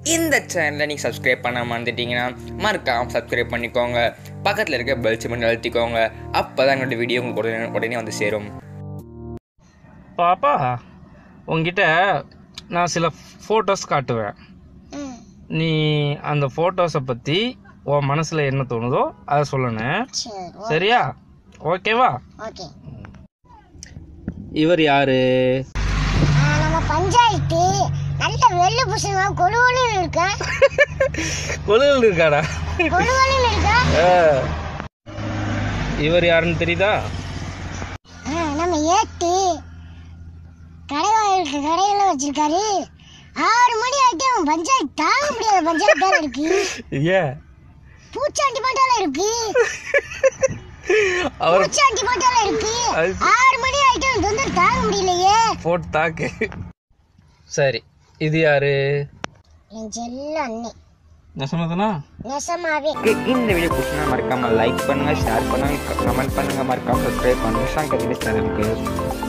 இந்த சேனலை நீங்கள் சப்ஸ்கிரைப் பண்ண மறந்துட்டீங்கன்னா மறக்காம சப்ஸ்கிரைப் பண்ணிக்கோங்க பக்கத்தில் இருக்க பெல் சிமெண்ட் அழுத்திக்கோங்க அப்போ தான் எங்களோட வீடியோ உங்களுக்கு உடனே உடனே வந்து சேரும் பாப்பா உங்ககிட்ட நான் சில ஃபோட்டோஸ் காட்டுவேன் ம் நீ அந்த ஃபோட்டோஸை பற்றி உன் மனசில் என்ன தோணுதோ அதை சொல்லணும் சரி சரியா ஓகேவா ஓகே இவர் யாரு நம்ம பஞ்சாயத்து நல்ல வெள்ளை புசுங்க கொழுவலு இருக்கா கொழுவில் இருக்காடா கொழுவலு இருக்கா ஆ. இவர் யாருன்னு தெரியுதா ஆ, நம்ம ஏட்டு கடை வாயிலுக்கு கடையெல்லாம் வச்சிருக்காரு ஆறு மணி ஆகிட்டு அவன் பஞ்சாயத்து தாங்க முடியாத பஞ்சாயத்து இருக்கு ஏன் பூச்சாண்டி மாட்டால இருக்கு அவர் பூச்சாண்டி மாட்டால இருக்கு அது- ஆறு மணி ஆகிட்டு அவன் தொந்தர் தாங்க முடியலையே போட்டு தாக்கு சரி இது யாரு என் செல்ல அண்ணே நெசமதானா நெசமாவே இந்த வீடியோ பிடிச்சினா மறக்காமல் லைக் பண்ணுங்கள் ஷேர் பண்ணுங்கள் கமெண்ட் பண்ணுங்கள் மறக்காமல் சப்ஸ்கிரைப் பண்ணுங்கள் சங்கர் சேனலுக்கு